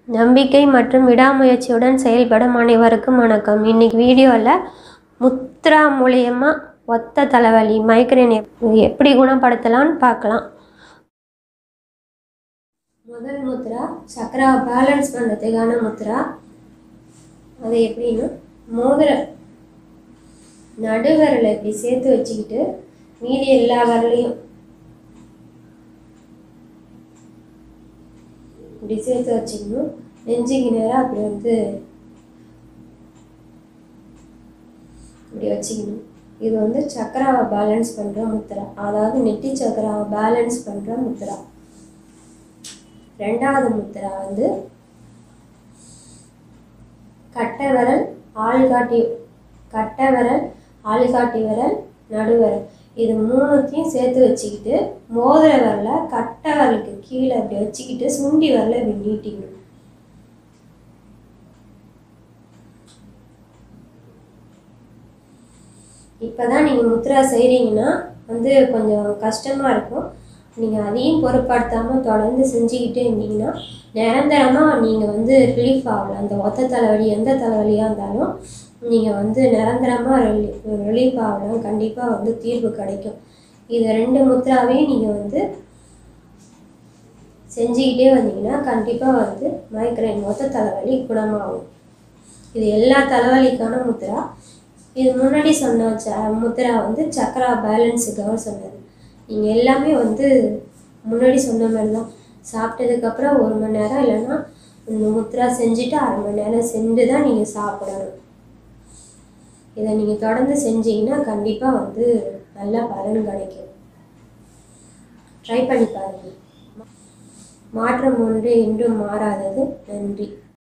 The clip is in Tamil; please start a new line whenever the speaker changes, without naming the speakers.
நம்பிக்கை மற்றும் விடாமுயற்சியுடன் செயல்படும் அனைவருக்கும் வணக்கம் இன்னைக்கு வீடியோவில் முத்ரா மூலியமா ஒத்த தலைவலி மைக்ரேன் எப்படி குணப்படுத்தலாம்னு பார்க்கலாம் முதல் முத்ரா சக்கரா பேலன்ஸ் பண்ணுறதுக்கான முத்ரா அது எப்படின்னா மோதிர நடுவிரலை இப்படி சேர்த்து வச்சுக்கிட்டு மீதி எல்லா விரலையும் இப்படி சேர்த்து வச்சுக்கணும் நெஞ்சுக்கு நேராக அப்படி வந்து இப்படி வச்சுக்கணும் இது வந்து சக்கராவை பேலன்ஸ் பண்ணுற முத்திரா அதாவது நெட்டி சக்கராவை பேலன்ஸ் பண்ணுற முத்திரா ரெண்டாவது முத்திரா வந்து கட்டை விரல் ஆள்காட்டி கட்டை விரல் ஆள்காட்டி விரல் நடுவிரல் இது மூணுத்தையும் சேர்த்து வச்சுக்கிட்டு மோதிர விரலை கட்டை விரலுக்கு கீழே இப்படி வச்சுக்கிட்டு சுண்டி விரலை இப்படி நீட்டிக்கணும் இப்போ தான் நீங்கள் முத்ரா செய்கிறீங்கன்னா வந்து கொஞ்சம் கஷ்டமாக இருக்கும் நீங்கள் அதையும் பொருட்படுத்தாமல் தொடர்ந்து செஞ்சுக்கிட்டே இருந்தீங்கன்னா நிரந்தரமாக நீங்கள் வந்து ரிலீஃப் ஆகலாம் அந்த ஒத்த தலைவலி எந்த தலைவலியாக இருந்தாலும் நீங்கள் வந்து நிரந்தரமாக ரிலீ ரிலீஃப் ஆகலாம் கண்டிப்பாக வந்து தீர்வு கிடைக்கும் இது ரெண்டு முத்ராவையும் நீங்கள் வந்து செஞ்சுக்கிட்டே வந்தீங்கன்னா கண்டிப்பாக வந்து மைக்ரைன் மொத்த தலைவலி குணமாகும் இது எல்லா தலைவலிக்கான முத்ரா இது முன்னாடி சொன்ன ச முத்ரா வந்து சக்கரா பேலன்ஸுக்காக சொன்னது நீங்கள் எல்லாமே வந்து முன்னாடி சொன்ன மாதிரி தான் சாப்பிட்டதுக்கப்புறம் ஒரு மணி நேரம் இல்லைன்னா இந்த முத்ரா செஞ்சுட்டு அரை மணி நேரம் செஞ்சு தான் நீங்கள் சாப்பிடணும் இதை நீங்கள் தொடர்ந்து செஞ்சீங்கன்னா கண்டிப்பாக வந்து நல்ல பலன் கிடைக்கும் ட்ரை பண்ணி பாருங்கள் மாற்றம் ஒன்று என்றும் மாறாதது நன்றி